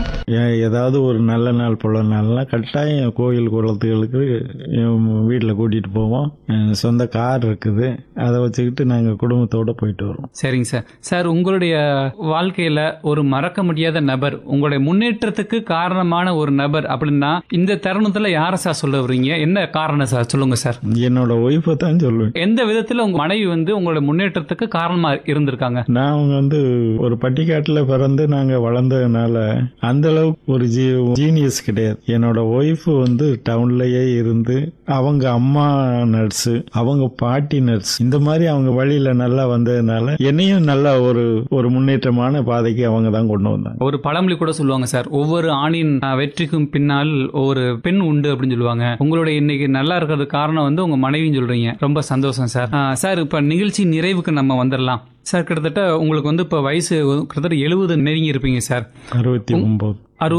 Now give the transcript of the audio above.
ஏ- ஏதாவது ஒரு நல்ல நாள் போல நாள்லாம் கட்டாயம் கோயில் குளத்துகளுக்கு வீட்டில் கூட்டிகிட்டு போவோம் அஹ் சொந்த கார் இருக்குது அதை வச்சுக்கிட்டு நாங்கள் குடும்பத்தோடு போயிட்டு வருவோம் சரிங்க சார் சார் உங்களுடைய வாழ்க்கையில ஒரு மறக்க முடியாத நபர் உங்களுடைய முன்னேற்றத்துக்கு காரணமான ஒரு நபர் அப்படின்னா இந்த தருணத்துல யாரை சார் சொல்ல வர்றீங்க என்ன காரணம் சார் சொல்லுங்க சார் என்னோட ஒய்ஃபை தான் சொல்லுவேன் எந்த விதத்துல உங்க மனைவி வந்து உங்களுடைய முன்னேற்றத்துக்கு காரணமா இருந்திருக்காங்க நான் அவங்க வந்து ஒரு பட்டிக்காட்டில் பிறந்து நாங்கள் வளர்ந்ததுனால அந்த அளவுக்கு ஒரு ஜீ ஜீனியஸ் கிடையாது என்னோட ஒய்ஃப் வந்து டவுன்லயே இருந்து அவங்க அம்மா நர்ஸு அவங்க பாட்டி நர்ஸ் இந்த மாதிரி அவங்க வழியில நல்லா வந்ததுனால என்னையும் நல்லா ஒரு ஒரு முன்னேற்றமான பாதைக்கு அவங்க தான் கொண்டு வந்தாங்க ஒரு பழமொழி கூட சொல்லுவாங்க சார் ஒவ்வொரு ஆணின் அஹ், வெற்றிக்கும் பின்னால் ஒரு பெண் உண்டு அப்படின்னு சொல்லுவாங்க உங்களுடைய இன்னைக்கு நல்லா இருக்கிறது காரணம் வந்து உங்க மனைவின்னு சொல்றீங்க ரொம்ப சந்தோஷம் சார் அஹ், சார் இப்ப நிகழ்ச்சி நிறைவுக்கு நம்ம வந்துடலாம் சார் கிட்டத்தட்ட உங்களுக்கு வந்து இப்ப வயசு கிட்டத்தட்ட எழுபது நெருங்கி இருப்பீங்க சார் அறுபத்தி ஒன்பது